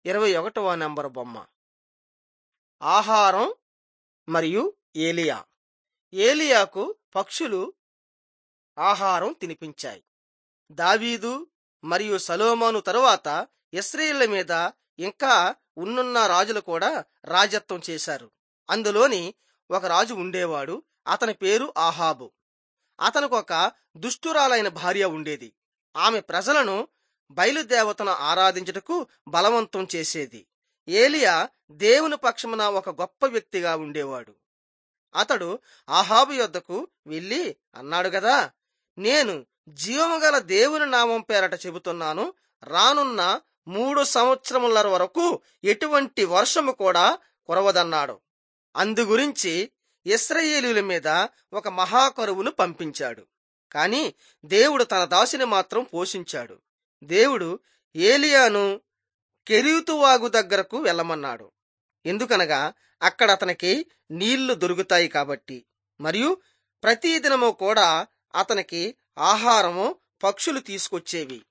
ఇరవై ఒకటవ నెంబర్ బొమ్మ ఆహారం మరియు ఏలియా ఏలియాకు పక్షులు ఆహారం తినిపించాయి దావీదు మరియు సలోమాను తరువాత ఇస్రాయేళ్ల మీద ఇంకా ఉన్నున్న రాజులు కూడా రాజత్వం చేశారు అందులోని ఒక రాజు ఉండేవాడు అతని పేరు ఆహాబు అతనికి ఒక దుష్టురాలైన భార్య ఉండేది ఆమె ప్రజలను బయలుదేవతను ఆరాధించుటకు బలవంతం చేసేది ఏలియా దేవుని పక్షమున ఒక గొప్ప వ్యక్తిగా ఉండేవాడు అతడు ఆహాబు యొద్దకు వెళ్ళి అన్నాడు గదా నేను జీవము గల దేవుని నామం పేరట చెబుతున్నాను రానున్న మూడు సంవత్సరముల వరకు ఎటువంటి వర్షము కూడా కురవదన్నాడు అందుగురించి ఇస్రాయేలీల మీద ఒక మహాకరువును పంపించాడు కాని దేవుడు తన దాసిని మాత్రం పోషించాడు దేవుడు ఏలియాను కెరీతువాగు దగ్గరకు వెళ్ళమన్నాడు ఎందుకనగా అక్కడ అతనికి నీళ్లు దొరుకుతాయి కాబట్టి మరియు ప్రతి దినము కూడా అతనికి ఆహారము పక్షులు తీసుకొచ్చేవి